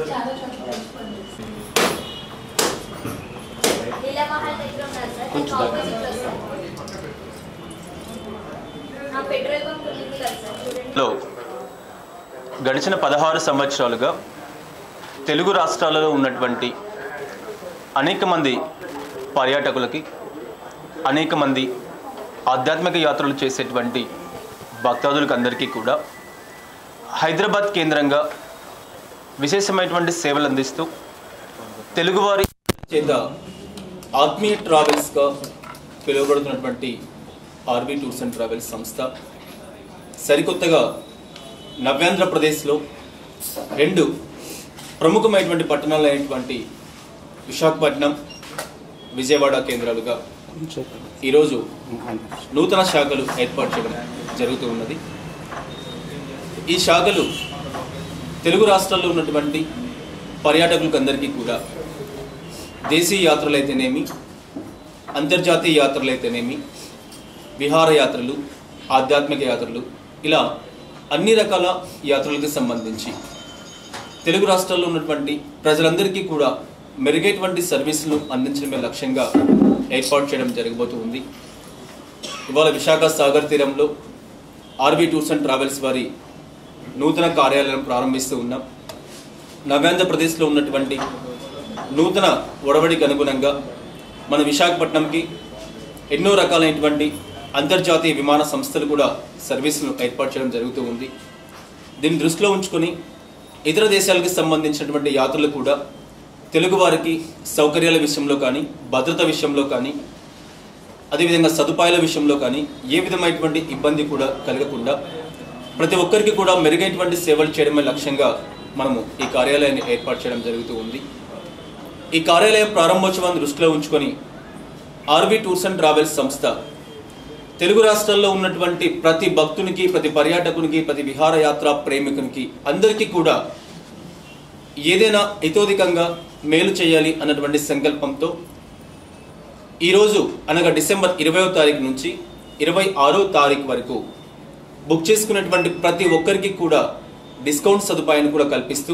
చాలా చోట్ల తెలుసుకోండి లీలా మహల్ దగ్గర ఉన్నారు సార్ కొంచెం కొంచెం దగ్గర. ఆపోజిట్ లో సార్ ఆ పెట్రోల్ బంక్ ఉంది కదా సార్ చూడండి లో గడిచిన పదహారు సంవత్సరాలుగా తెలుగు రాష్ట్రాలలో ఉన్నటువంటి అనేక మంది పర్యాటకులకి అనేక మంది ఆధ్యాత్మిక యాత్రలు చేసేటువంటి భక్తాదులకు అందరికీ కూడా హైదరాబాద్ కేంద్రంగా విశేషమైనటువంటి సేవలు అందిస్తూ తెలుగువారి చేత ఆత్మీయ ట్రావెల్స్గా పిలువబడుతున్నటువంటి ఆర్బీ టూర్స్ అండ్ ట్రావెల్స్ సంస్థ సరికొత్తగా నవ్యాంధ్రప్రదేశ్లో రెండు ప్రముఖమైనటువంటి పట్టణాలు అయినటువంటి విశాఖపట్నం విజయవాడ కేంద్రాలుగా ఈరోజు నూతన శాఖలు ఏర్పాటు చేయడం జరుగుతూ ఉన్నది ఈ శాఖలు తెలుగు రాష్ట్రాల్లో ఉన్నటువంటి పర్యాటకులకు అందరికీ కూడా దేశీయ యాత్రలు అయితేనేమి అంతర్జాతీయ యాత్రలు అయితేనేమి విహారయాత్రలు ఆధ్యాత్మిక యాత్రలు ఇలా అన్ని రకాల యాత్రలకు సంబంధించి తెలుగు రాష్ట్రాల్లో ఉన్నటువంటి ప్రజలందరికీ కూడా మెరుగైనటువంటి సర్వీసులు అందించడమే లక్ష్యంగా ఏర్పాటు చేయడం జరగబోతూ ఉంది ఇవాళ విశాఖ సాగర్ తీరంలో ఆర్బీ టూర్స్ అండ్ ట్రావెల్స్ వారి నూతన కార్యాలయం ప్రారంభిస్తూ ఉన్నాం నవ్యాంధ్రప్రదేశ్లో ఉన్నటువంటి నూతన ఒడవడికి అనుగుణంగా మన విశాఖపట్నంకి ఎన్నో రకాలైనటువంటి అంతర్జాతీయ విమాన సంస్థలు కూడా సర్వీసులను ఏర్పాటు చేయడం జరుగుతూ ఉంది దీన్ని దృష్టిలో ఉంచుకొని ఇతర దేశాలకు సంబంధించినటువంటి యాత్రలు కూడా తెలుగువారికి సౌకర్యాల విషయంలో కానీ భద్రత విషయంలో కానీ అదేవిధంగా సదుపాయాల విషయంలో కానీ ఏ విధమైనటువంటి ఇబ్బంది కూడా కలగకుండా ప్రతి ఒక్కరికి కూడా మెరుగైనటువంటి సేవలు చేయడమే లక్ష్యంగా మనము ఈ కార్యాలయాన్ని ఏర్పాటు చేయడం జరుగుతూ ఉంది ఈ కార్యాలయం ప్రారంభోత్సవాన్ని దృష్టిలో ఉంచుకొని ఆర్బీ టూర్స్ అండ్ ట్రావెల్స్ సంస్థ తెలుగు రాష్ట్రాల్లో ఉన్నటువంటి ప్రతి భక్తునికి ప్రతి పర్యాటకునికి ప్రతి విహారయాత్ర ప్రేమికునికి అందరికీ కూడా ఏదైనా ఇతోధికంగా మేలు చేయాలి అన్నటువంటి సంకల్పంతో ఈరోజు అనగా డిసెంబర్ ఇరవయో తారీఖు నుంచి ఇరవై ఆరో తారీఖు వరకు బుక్ చేసుకున్నటువంటి ప్రతి ఒక్కరికి కూడా డిస్కౌంట్ సదుపాయాన్ని కూడా కల్పిస్తూ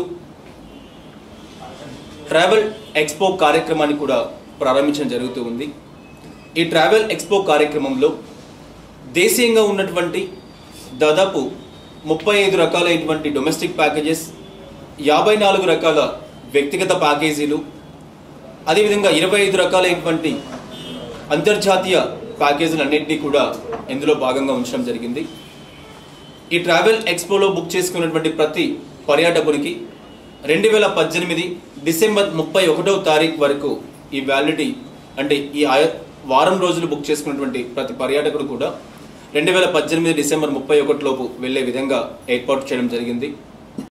ట్రావెల్ ఎక్స్పో కార్యక్రమాన్ని కూడా ప్రారంభించడం జరుగుతూ ఉంది ఈ ట్రావెల్ ఎక్స్పో కార్యక్రమంలో దేశీయంగా ఉన్నటువంటి దాదాపు ముప్పై ఐదు రకాలైనటువంటి డొమెస్టిక్ ప్యాకేజెస్ యాభై నాలుగు రకాల వ్యక్తిగత ప్యాకేజీలు అదేవిధంగా ఇరవై ఐదు రకాలైనటువంటి అంతర్జాతీయ ప్యాకేజీలన్నింటినీ కూడా ఇందులో భాగంగా ఉంచడం జరిగింది ఈ ట్రావెల్ ఎక్స్పోలో బుక్ చేసుకున్నటువంటి ప్రతి పర్యాటకునికి రెండు వేల పద్దెనిమిది డిసెంబర్ ముప్పై ఒకటవ తారీఖు వరకు ఈ వ్యాలిడిటీ అంటే ఈ ఆయ- వారం రోజులు బుక్ చేసుకున్నటువంటి ప్రతి పర్యాటకుడు కూడా రెండు వేల పద్దెనిమిది డిసెంబర్ ముప్పై ఒకటి లోపు వెళ్ళే విధంగా ఏర్పాటు చేయడం జరిగింది